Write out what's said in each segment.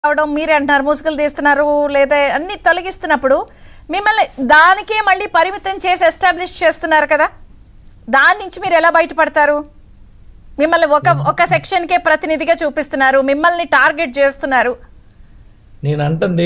అవడం మీరే అంటున్నారు ముసుగులు తీస్తున్నారు లేదా అన్ని తొలగిస్తున్నప్పుడు మిమ్మల్ని దానికే మళ్ళీ పరిమితం చేసి ఎస్టాబ్లిష్ చేస్తున్నారు కదా దాని నుంచి మీరు ఎలా బయటపడతారు మిమ్మల్ని ఒక ఒక సెక్షన్కే ప్రతినిధిగా చూపిస్తున్నారు మిమ్మల్ని టార్గెట్ చేస్తున్నారు నేను అంటుంది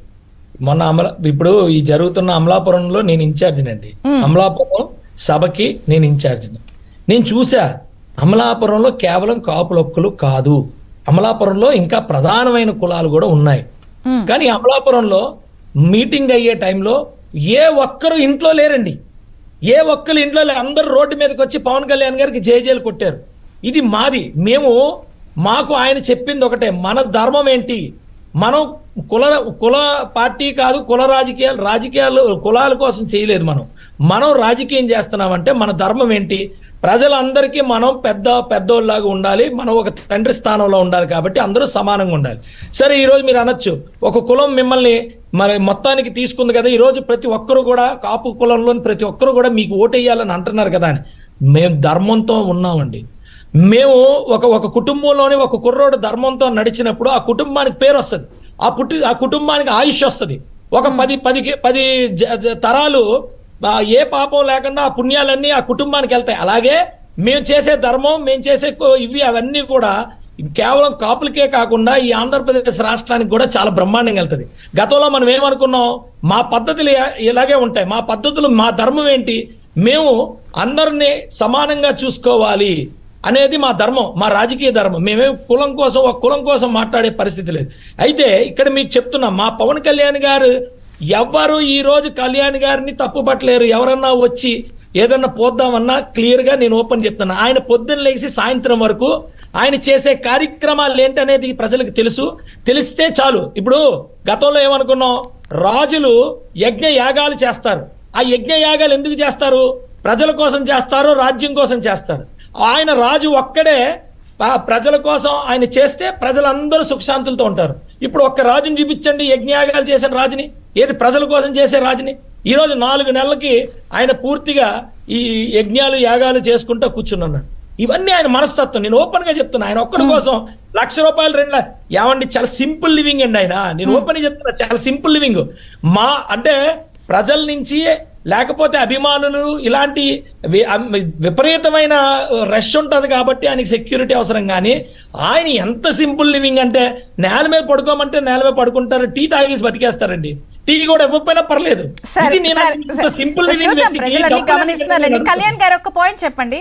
మొన్న అమల ఇప్పుడు ఈ జరుగుతున్న అమలాపురంలో నేను ఇన్ఛార్జినండి అమలాపురం సభకి నేను ఇన్ఛార్జిని నేను చూసా అమలాపురంలో కేవలం కాపులొక్కలు కాదు అమలాపురంలో ఇంకా ప్రధానమైన కులాలు కూడా ఉన్నాయి మ్మ్. కానీ అమలాపురంలో మీటింగ్ అయ్యే టైంలో ఏ ఒక్కరు ఇంట్లో లేరండి ఏ ఒక్కరు ఇంట్లో లేరు అందరూ రోడ్డు మీదకి వచ్చి పవన్ కళ్యాణ్ గారికి జేజేలు కొట్టారు ఇది మాది మేము మాకు ఆయన చెప్పింది ఒకటే మన ధర్మం ఏంటి మనం కుల కుల పార్టీ కాదు కుల రాజకీయాలు రాజకీయాలు కులాల కోసం చేయలేదు మనం మనం రాజకీయం చేస్తున్నామంటే మన ధర్మం ఏంటి ప్రజలందరికీ మనం పెద్ద పెద్దోళ్ళలాగా ఉండాలి మనం ఒక తండ్రి స్థానంలో ఉండాలి కాబట్టి అందరూ సమానంగా ఉండాలి సరే ఈ రోజు మీరు అనొచ్చు ఒక కులం మిమ్మల్ని మరి మొత్తానికి తీసుకుంది కదా ఈ రోజు ప్రతి ఒక్కరు కూడా కాపు కులంలోని ప్రతి ఒక్కరు కూడా మీకు ఓటేయాలని అంటున్నారు కదా అని మేము ధర్మంతో ఉన్నామండి మేము ఒక ఒక కుటుంబంలోనే ఒక కుర్రోడు ధర్మంతో నడిచినప్పుడు ఆ కుటుంబానికి పేరు వస్తుంది ఆ పుట్టి ఆ కుటుంబానికి ఆయుష్ వస్తుంది ఒక పది పది పది జ- జ- తరాలు ఆ ఏ పాపం లేకుండా ఆ పుణ్యాలన్నీ ఆ కుటుంబానికి వెళ్తాయి అలాగే మేము చేసే ధర్మం మేము చేసే కో- ఇవి అవన్నీ కూడా కేవలం కాపులకే కాకుండా ఈ ఆంధ్రప్రదేశ్ రాష్ట్రానికి కూడా చాలా బ్రహ్మాండంగా వెళ్తుంది గతంలో మనం ఏమనుకున్నాం మా పద్ధతులు ఇ- ఇలాగే ఉంటాయి మా పద్ధతులు మా ధర్మం ఏంటి మేము అందరినీ సమానంగా చూసుకోవాలి అనేది మా ధర్మం మా రాజకీయ ధర్మం మేమేం కులం కోసం ఒక కులం కోసం మాట్లాడే పరిస్థితి లేదు అయితే ఇక్కడ మీకు చెప్తున్నాం మా పవన్ కళ్యాణ్ గారు ఎవ్వరు ఈ రోజు కళ్యాణ్ గారిని తప్పుపట్టలేరు ఎవరన్నా వచ్చి ఏదన్నా పోద్దామన్నా క్లియర్ గా నేను ఓపెన్ చెప్తున్నా ఆయన పొద్దున్న లేచి సాయంత్రం వరకు ఆయన చేసే కార్యక్రమాలు ఏంటనేది ప్రజలకు తెలుసు తెలిస్తే చాలు ఇప్పుడు గతంలో ఏమనుకున్నాం రాజులు యజ్ఞ యాగాలు చేస్తారు ఆ యజ్ఞ యాగాలు ఎందుకు చేస్తారు ప్రజల కోసం చేస్తారు రాజ్యం కోసం చేస్తారు ఆయన రాజు ఒక్కడే ఆ ప్రజల కోసం ఆయన చేస్తే ప్రజలందరూ సుఖశాంతులతో ఉంటారు ఇప్పుడు ఒక్క రాజుని చూపించండి యజ్ఞయాగాలు చేసిన రాజుని ఏది ప్రజల కోసం చేసే రాజుని ఈ రోజు నాలుగు నెలలకి ఆయన పూర్తిగా ఈ యజ్ఞాలు యాగాలు చేసుకుంటూ కూర్చున్నాడు ఇవన్నీ ఆయన మనస్తత్వం నేను ఓపెన్ గా చెప్తున్నా ఆయన ఒక్కడి కోసం లక్ష రూపాయలు రెండు ల- ఏమండి చాలా సింపుల్ లివింగ్ అండి ఆయన నేను ఓపెన్ గా చెప్తున్నా చాలా సింపుల్ లివింగ్ మా అంటే ప్రజల నుంచి లేకపోతే అభిమానులు ఇలాంటి వి- అమ్- విపరీతమైన రష్ ఉంటది కాబట్టి ఆయనకి సెక్యూరిటీ అవసరం కానీ ఆయన ఎంత సింపుల్ లివింగ్ అంటే నేల మీద పడుకోమంటే నేల మీద పడుకుంటారు టీ తాగేసి బతికేస్తారండి టీ కూడా ఇవ్వకపోయినా పర్లేదు సరే ఇది నేను సరే, ఇంత సరే. సింపుల్ సరే, లివింగ్ చూద్దాం వ్యక్తికి ప్రజలన్నీ డబ్బులు గమనిస్తున్నారండి ఎందుకు కళ్యాణ్ గారు ఒక పాయింట్ చెప్పండి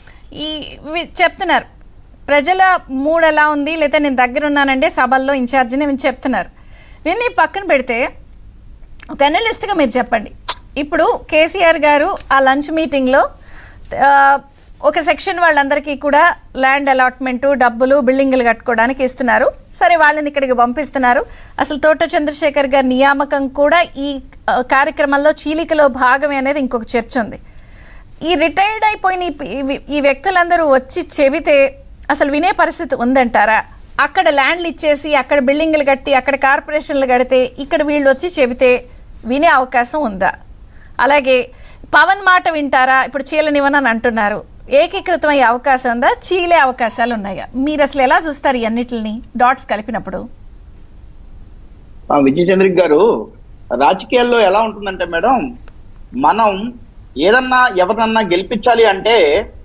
ఈ వి- చెప్తున్నారు ప్రజల మూడ్ ఎలా ఉంది లేదా నేను దగ్గర ఉన్నానండి సభల్లో ఇన్ఛార్జిని అని చెప్తున్నారు ఇవన్నీ పక్కన పెడితే ఒక అనలిస్ట్గా మీరు చెప్పండి ఇప్పుడు కేసీఆర్ గారు ఆ లంచ్ మీటింగ్లో ఆ, ఒక సెక్షన్ వాళ్ళందరికీ కూడా ల్యాండ్ అలాట్మెంటు డబ్బులు బిల్డింగులు కట్టుకోవడానికి ఇస్తున్నారు సరే వాళ్ళని ఇక్కడికి పంపిస్తున్నారు అసలు తోట చంద్రశేఖర్ గారి నియామకం కూడా ఈ ఆ, కార్యక్రమంలో చీలికలో భాగమే అనేది ఇంకొక చర్చ ఉంది ఈ రిటైర్డ్ అయిపోయిన ఈ పి- ఇవి- ఈ వ్యక్తులందరూ వచ్చి చెబితే అసలు వినే పరిస్థితి ఉందంటారా అక్కడ ల్యాండ్లు ఇచ్చేసి అక్కడ బిల్డింగ్లు కట్టి అక్కడ కార్పొరేషన్లు కడితే ఇక్కడ వీళ్ళు వచ్చి చెబితే వినే అవకాశం ఉందా అలాగే పవన్ మాట వింటారా ఇప్పుడు చీలనివ్వను అని అంటున్నారు ఏకీకృతం అయ్యే అవకాశం ఉందా చీలే అవకాశాలు ఉన్నాయా మీరు అసలు ఎలా చూస్తారు ఈ అన్నిటిని డాట్స్ కలిపినప్పుడు ఆ, విజయ్ చంద్రిక్ గారు రాజకీయాల్లో ఎలా ఉంటుందంటే మేడం మనం ఏదన్నా ఎవరినన్నా గెలిపించాలి అంటే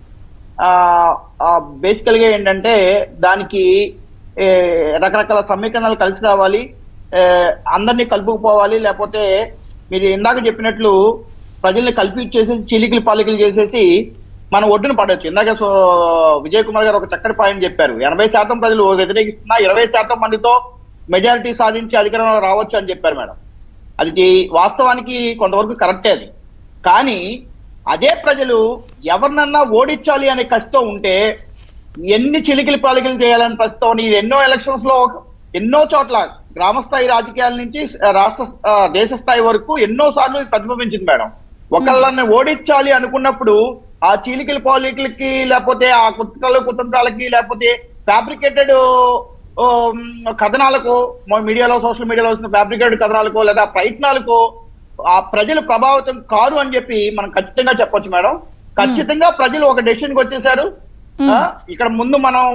బేసికల్ గా ఏంటంటే దానికి ఏ, రకరకాల సమీకరణాలు కలిసి రావాలి ఏ, అందరినీ కలుపుకుపోవాలి లేకపోతే మీరు ఇందాక చెప్పినట్లు ప్రజల్ని కల్పించేసి చీలికలు పాలికలు చేసేసి మనం ఒడ్డున పడవచ్చు ఇందాక సో విజయ్ కుమార్ గారు ఒక చక్కటి పాయింట్ చెప్పారు ఎనభై శాతం ప్రజలు వ్యతిరేకిస్తున్నా ఇరవై శాతం మందితో మెజారిటీ సాధించి అధికారంలో రావచ్చు అని చెప్పారు మేడం అది టీ- వాస్తవానికి కొంతవరకు కరెక్టే అది కానీ అదే ప్రజలు ఎవరినన్నా ఓడించాలి అనే కసితో ఉంటే ఎన్ని చిలికిలి పాలికలు చేయాలని ప్రస్తుతం ఇది ఎన్నో ఎలక్షన్స్ లో ఎన్నో చోట్ల గ్రామ స్థాయి రాజకీయాల నుంచి ఆ, రాష్ట్ర ఆ, దేశ స్థాయి వరకు ఎన్నో సార్లు ఇది ప్రతిబింబించింది మేడం ఒకళ్ళని ఓడించాలి అనుకున్నప్పుడు ఆ చీలికల పాలికలకి లేకపోతే ఆ కుట్రలు కుతంత్రాలకి లేకపోతే ఫ్యాబ్రికేటెడ్ కథనాలకు మా మీడియాలో సోషల్ మీడియాలో వస్తున్న ఫ్యాబ్రికేటెడ్ కథనాలకు లేదా ప్రయత్నాలకు ఆ ప్రజలు ప్రభావితం కారు అని చెప్పి మనం ఖచ్చితంగా చెప్పొచ్చు మేడం ఖచ్చితంగా ప్రజలు ఒక డెసిషన్ కి వచ్చేసారు ఆ, ఇక్కడ ముందు మనం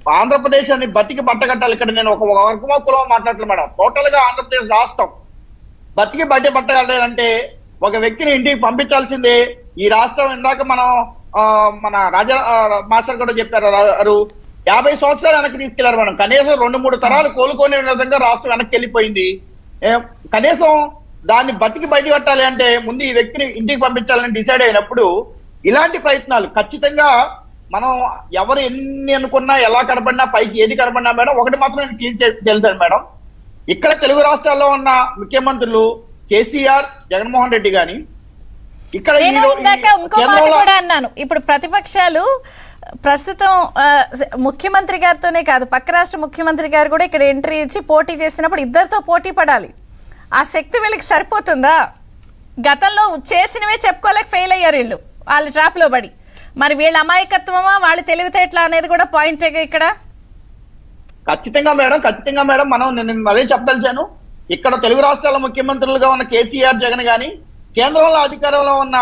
ఆంధ్రప్రదేశ్ అని బతికి బట్టగట్టాలి ఇక్కడ నేను ఒక వర్గమో కులం మాట్లాడలేదు మేడం టోటల్ గా ఆంధ్రప్రదేశ్ రాష్ట్రం బతికి బట్ట పట్టగలంటే ఒక వ్యక్తిని ఇంటికి పంపించాల్సిందే ఈ రాష్ట్రం ఇందాక మనం ఆ, మన రాజా ఆ, మాస్టర్ కూడా చెప్పారు గారు యాభై సంవత్సరాలు వెనక్కి తీసుకెళ్లారు మేడం కనీసం రెండు మూడు తరాలు కోలుకునే విధంగా రాష్ట్రం వెనక్కి వెళ్ళిపోయింది ఏ, కనీసం దాన్ని బతికి బయట కట్టాలి అంటే ముందు ఈ వ్యక్తిని ఇంటికి పంపించాలని డిసైడ్ అయినప్పుడు ఇలాంటి ప్రయత్నాలు ఖచ్చితంగా మనం ఎవరు ఎన్ని అనుకున్నా ఎలా కనపడినా పైకి ఏది కనపడినా మేడం ఒకటి మాత్రం నేను క్లియర్ చేసి తెలుసాను మేడం ఇక్కడ తెలుగు రాష్ట్రాల్లో ఉన్న ముఖ్యమంత్రులు కేసీఆర్ జగన్మోహన్ రెడ్డి గాని ఇక్కడ ఈ నేను రో- ఈ ఇందాక ఇంకో మాట కేంద్రంలో- కూడా అన్నాను ఇప్పుడు ప్రతిపక్షాలు ప్రస్తుతం ఆ, ముఖ్యమంత్రి గారితోనే కాదు పక్క రాష్ట్ర ముఖ్యమంత్రి గారు కూడా ఇక్కడ ఎంట్రీ ఇచ్చి పోటీ చేసినప్పుడు ఇద్దరితో పోటీ పడాలి ఆ శక్తి వీళ్ళకి సరిపోతుందా గతంలో చేసినవే చెప్పుకోలేక ఫెయిల్ అయ్యారు వీళ్ళు వాళ్ళ ట్రాప్లో పడి మరి వీళ్ళ అమాయకత్వమా వాళ్ళ తెలివితేటలా అనేది కూడా పాయింటే ఇక్కడ ఖచ్చితంగా మేడం ఖచ్చితంగా మేడం మనం నేను అదే చెప్పదలిచాను ఇక్కడ తెలుగు రాష్ట్రాల ముఖ్యమంత్రులుగా ఉన్న కేసీఆర్ జగన్ గాని కేంద్రంలో అధికారంలో ఉన్న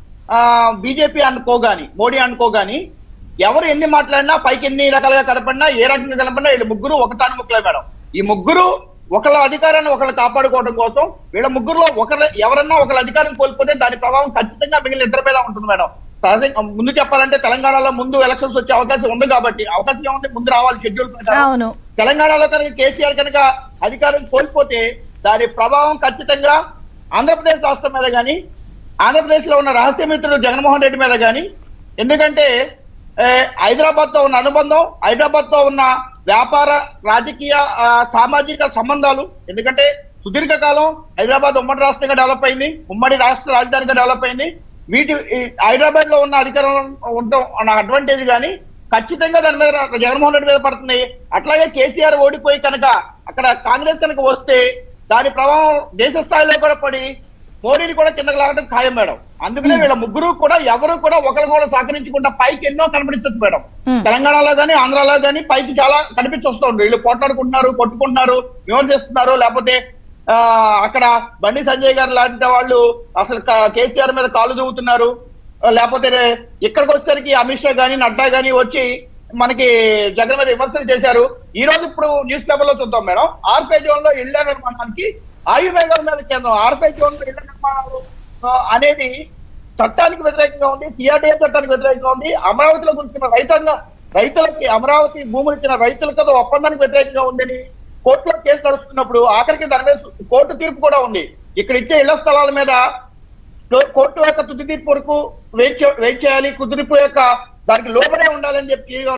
బీజేపీ అనుకో గాని మోడీ అనుకో గాని ఎవరు ఎన్ని మాట్లాడినా పైకి ఎన్ని రకాలుగా కనపడినా ఏ రకంగా కనపడినా వీళ్ళు ముగ్గురు ఒకటాని ముక్కలే మేడం ఈ ముగ్గురు ఒకళ్ళ అధికారాన్ని ఒకళ్ళు కాపాడుకోవడం కోసం వీళ్ళ ముగ్గురులో ఒకరు ఎవరన్నా ఒకళ్ళ అధికారం కోల్పోతే దాని ప్రభావం ఖచ్చితంగా మిగిలిన ఇద్దరి మీద ఉంటుంది మేడం సహజంగా ముందు చెప్పాలంటే తెలంగాణలో ముందు ఎలక్షన్స్ వచ్చే అవకాశం ఉంది కాబట్టి అవకాశం ఏముంది ముందు రావాలి షెడ్యూల్ ప్రకారం అవును తెలంగాణలో కనుక కేసీఆర్ కనుక అధికారం కోల్పోతే దాని ప్రభావం ఖచ్చితంగా ఆంధ్రప్రదేశ్ రాష్ట్రం మీద కానీ ఆంధ్రప్రదేశ్ లో ఉన్న రహస్య మిత్రుడు జగన్మోహన్ రెడ్డి మీద కానీ ఎందుకంటే ఏ, హైదరాబాద్ తో ఉన్న అనుబంధం హైదరాబాద్ తో ఉన్న వ్యాపార రాజకీయ ఆ, సామాజిక సంబంధాలు ఎందుకంటే సుదీర్ఘకాలం హైదరాబాద్ ఉమ్మడి రాష్ట్రంగా డెవలప్ అయింది ఉమ్మడి రాష్ట్ర రాజధానిగా డెవలప్ అయింది వీటి ఈ హైదరాబాద్ లో ఉన్న అధికారం ఉండటం అన్న అడ్వాంటేజ్ కానీ ఖచ్చితంగా దాని మీద జగన్మోహన్ రెడ్డి మీద పడుతుంది అట్లాగే కేసీఆర్ ఓడిపోయి కనుక అక్కడ కాంగ్రెస్ కనుక వస్తే దాని ప్రభావం దేశ స్థాయిలో కూడా పడి మోడీని కూడా కిందకి లాగడం ఖాయం మేడం అందుకనే వీళ్ళ ముగ్గురు కూడా ఎవరు కూడా ఒకరు కూడా సహకరించకుండా పైకి ఎన్నో కనబడించచ్చు మేడం Hmm. తెలంగాణలో గానీ ఆంధ్రాలో గానీ పైకి చాలా కనిపించొస్తుంది వీళ్ళు పోట్లాడుకుంటున్నారు కొట్టుకుంటున్నారు విమర్శిస్తున్నారు లేకపోతే ఆ అక్కడ బండి సంజయ్ గారు లాంటి వాళ్ళు అసలు క- కేసీఆర్ మీద కాలు దూవుతున్నారు ఆ, లేకపోతే ఇక్కడికి వచ్చేసరికి అమిత్ షా గానీ నడ్డా గానీ వచ్చి మనకి జగన్ మీద విమర్శలు చేశారు ఈ రోజు ఇప్పుడు న్యూస్ పేపర్ లో చూద్దాం మేడం ఆర్పే జోన్ లో ఇళ్ల నిర్మాణానికి ఆయుర్వేదం మీద కేంద్రం ఆర్పే జోన్ లో ఇళ్ల నిర్మాణాలు ఆ, అనేది చట్టానికి వ్యతిరేకంగా ఉంది సిఆర్డీఏ చట్టానికి వ్యతిరేకంగా ఉంది అమరావతిలో గురించిన రైతాంగ రైతులకి అమరావతి భూములు ఇచ్చిన రైతులతో ఒప్పందానికి వ్యతిరేకంగా ఉందని కోర్టులో కేసు నడుస్తున్నప్పుడు ఆఖరికి దాని మీద కోర్టు తీర్పు కూడా ఉంది ఇక్కడ ఇచ్చే ఇళ్ల స్థలాల మీద కో- కోర్టు యొక్క తుది తీర్పు వరకు వెయిట్ చే- వెయిట్ చేయాలి కుదిరిపు యొక్క దానికి లోపలే ఉండాలని చెప్పి